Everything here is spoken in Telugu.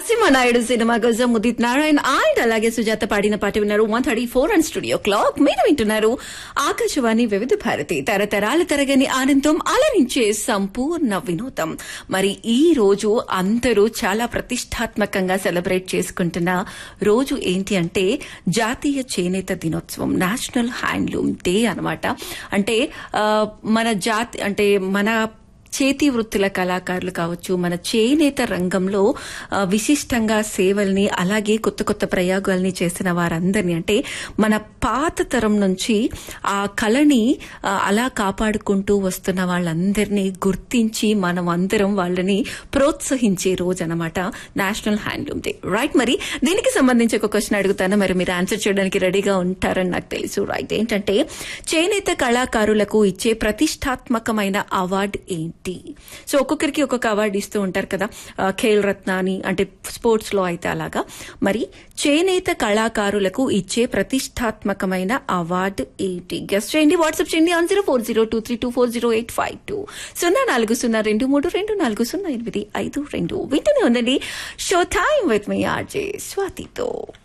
నరసింహనాయుడు సినిమా కోసం ఉదిత్ నారాయణ్ అండ్ అలాగే సుజాత పాడిన పాట విన్నారు one thirty four and studio clock మీరు వింటున్నారు ఆకాశవాణి వివిధ భారతి తరతరాల తరగని ఆనందం అలరించే సంపూర్ణ వినోదం మరి ఈ రోజు అందరూ చాలా ప్రతిష్టాత్మకంగా సెలబ్రేట్ చేసుకుంటున్న రోజు ఏంటి అంటే జాతీయ చేనేత దినోత్సవం నేషనల్ హ్యాండ్లూమ్ డే అన్నమాట అంటే ఆ, మన జాతి అంటే మన చేతి వృత్తుల కళాకారులు కావచ్చు మన చేనేత రంగంలో ఆ, విశిష్టంగా సేవల్ని అలాగే కొత్త కొత్త ప్రయోగాల్ని చేసిన వారందరినీ అంటే మన పాత తరం నుంచి ఆ కళని ఆ, అలా కాపాడుకుంటూ వస్తున్న వాళ్ళందరినీ గుర్తించి మనం అందరం వాళ్ళని ప్రోత్సహించే రోజు అనమాట నేషనల్ హ్యాండ్లూమ్ డే రైట్ మరి దీనికి సంబంధించి ఒక క్వశ్చన్ అడుగుతాను మరి మీరు ఆన్సర్ చేయడానికి రెడీగా ఉంటారని నాకు తెలుసు రైట్ ఏంటంటే చేనేత కళాకారులకు ఇచ్చే ప్రతిష్టాత్మకమైన అవార్డు ఏంటి సో ఒక్కొక్కరికి ఒక్కొక్క అవార్డు ఇస్తూ ఉంటారు కదా ఆ, ఖేల్ రత్న అని అంటే స్పోర్ట్స్ లో అయితే అలాగా మరి చేనేత కళాకారులకు ఇచ్చే ప్రతిష్టాత్మకమైన అవార్డు ఏంటి గెస్ట్ చేయండి వాట్సాప్ చేయండి on zero four zero two three two four zero eight five two సున్నా నాలుగు సున్నా రెండు మూడు రెండు నాలుగు సున్నా ఎనిమిది ఐదు రెండు వింటూనే ఉండండి షో టైం విత్ మీ ఆర్జే స్వాతితో